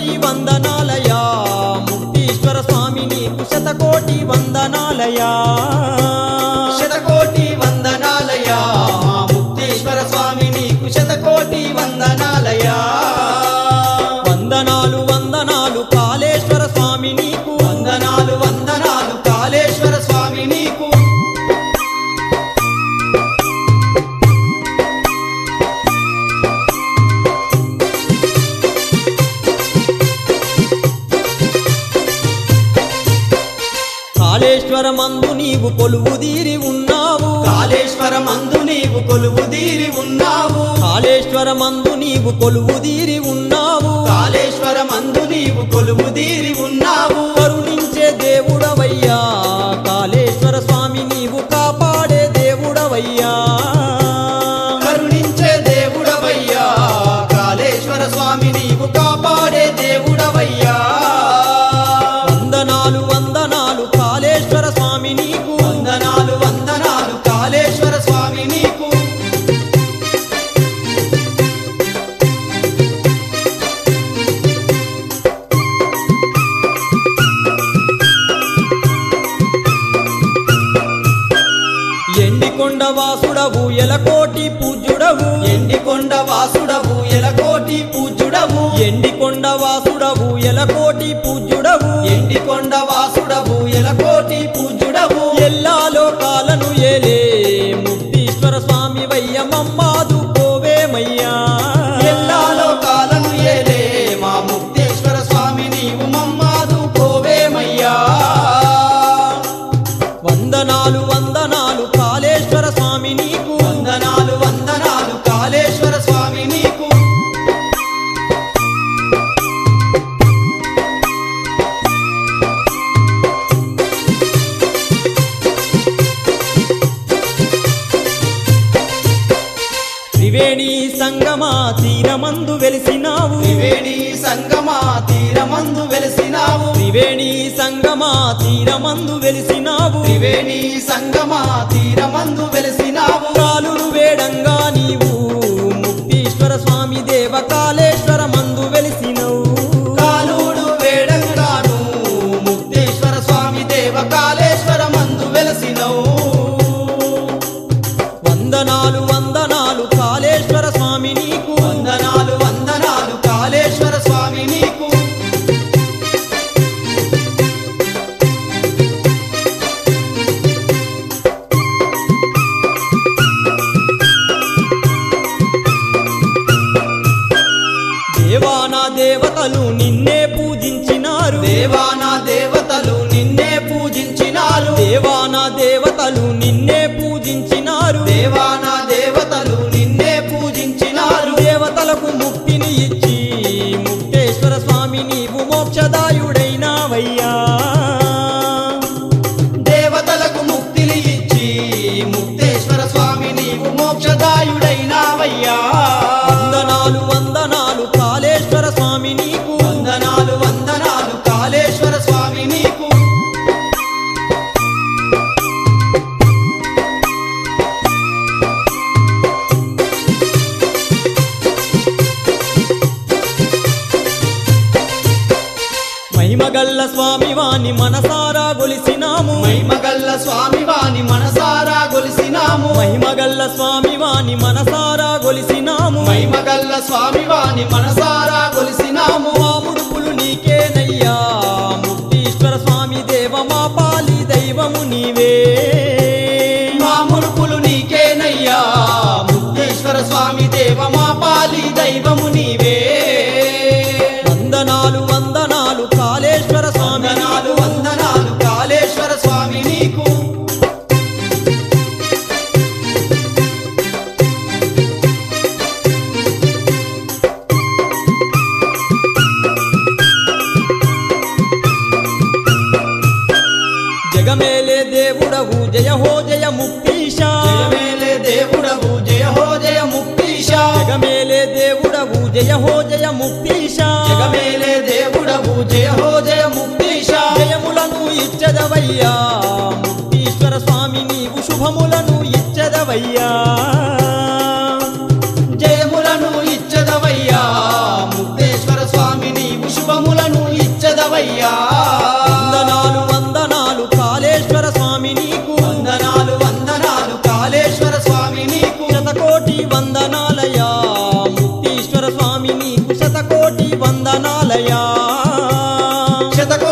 శతకోటి వందనాలయా ముక్తీశ్వర స్వామి నీకు శతకోటి వందనాలయా శతకోటి వందనాలయా మా ముక్తేశ్వర స్వామి నీకు శతకోటి వందనాలయా వందనాలు వందనాలు కాళేశ్వర స్వామి నీకు వందనాలు వందనాలు కాళేశ్వర స్వామి నీకు కాళేశ్వర మందు నీవు కొలువు తీరి ఉన్నావు కాళేశ్వర మందు నీవు కొలువు తీరి ఉన్నావు కాళేశ్వర మందు నీవు కొలువు తీరి ఉన్నావు కాళేశ్వర మందు నీవు కొలువు తీరి ఉన్నావు కరుణించే దేవుడవయ్యా కాళేశ్వర స్వామి నీవు కాపాడే దేవుడవయ్యా కరుణించే దేవుడవయ్యా కాళేశ్వర స్వామి నీవు కాపాడే దేవుడవయ్యా వందనాలు వందనాలు కాళేశ్వర స్వామి నీకు వందనాలు వందనాలు కాళేశ్వర స్వామి నీకు ఎండికొండ వాసుడవు ఎలకోటి పూజ్యుడవు ఎండికొండ వాసుడవు ఎలకోటి పూజ్యుడవు ఎండికొండ వాసుడవు ఎలకోటి పూజ్యుడవు ఎండికొండ వాసుడవు ఎలకోటి పూజ్యుడవు ఎల్లా లోకాలను ఏలే ముక్తీశ్వర స్వామి వయ్య మమ్మాదు పోవేమయ్యా ఎల్లా లోకాలను ఏలే మా ముక్తేశ్వర స్వామి నీవు మమ్మాదు పోవేమయ్యా వందనాలు వందనాలు కాళేశ్వర స్వామి నీకు వందనాలు వందనాలు కాళేశ్వర స్వామి నీకు త్రివేణి సంగమా తీరమందు వెలిసినావు త్రివేణి సంగమా తీరమందు వెలిసినావు త్రివేణి సంగమా తీరమందు వెలిసినావు త్రివేణి సంగమా తీరమందు వెలిసినావు కాలుడు వేడంగా నీవు ముక్తీశ్వర స్వామి దేవ కాళేశ్వర మందు వెలిసినవు కాలుడు వేడంగాను ముక్తేశ్వర స్వామి దేవ కాళేశ్వర మందు వెలసినవు వందనాలు వందనాలు కాళేశ్వర స్వామి నీకు వందనాలు వందనాలు కాళేశ్వర స్వామి నీకు దేవానా దేవతలు నిన్నే పూజించినారు దేవానా దేవతలు నిన్నే పూజించినారు దేవానా దేవతలు నిన్నే పూజించినారు దేవానా దేవతలు నిన్నే పూజించినారు దేవతలకు ముక్తిని ఇచ్చి ముక్తేశ్వర స్వామి నీవు మోక్షదాయుడైనావయ్యా దేవతలకు ముక్తిని ఇచ్చి ముక్తేశ్వర స్వామి నీవు మోక్షదాయుడైనావయ్యా వందనాలు వందనాలు కాళేశ్వర స్వామి నీకు వందనాలు వందనాలు కాళేశ్వర స్వామి నీకు మహిమగల్ల స్వామి వాణి మనసారా గొలిసినాము మహిమగల్ల స్వామి వాని మనసారా గొలిసినాము మహిమగల్ల స్వామి వాణి మనసారా గొలిసినాము మహిమగల్ల స్వామి వాని మనసారా గొలిసినాము మా ముడుపులు నీకేనయ్యా ముక్తీశ్వర స్వామి దేవ మా పాలి దైవము నీవే మా ముడుపులు నీకేనయ్యా ముక్తేశ్వర స్వామి దేవ మా పాలి దైవము నీవే వందనాలు వందనాలు కాళేశ్వర స్వామి వందనాలు వందనాలు కాళేశ్వర స్వామి నీకు జగమేలే దేవుడవు జయ హో జయ ముక్తీశ జయమేలే దేవుడవు జయ హో జయ ముక్తీశ జగమేలే దేవుడవు జయ హో జయ ముక్తీశ జగమేలే దేవుడవు జయ హో జయ ముక్తీశ జయములను ఇచ్చదవయ్యా ముక్తీశ్వర స్వామి నీవు శుభములను ఇచ్చదవయ్యా జయములను ఇచ్చదవయ్యా ముక్తేశ్వర స్వామి నీవు శుభము శతకోటి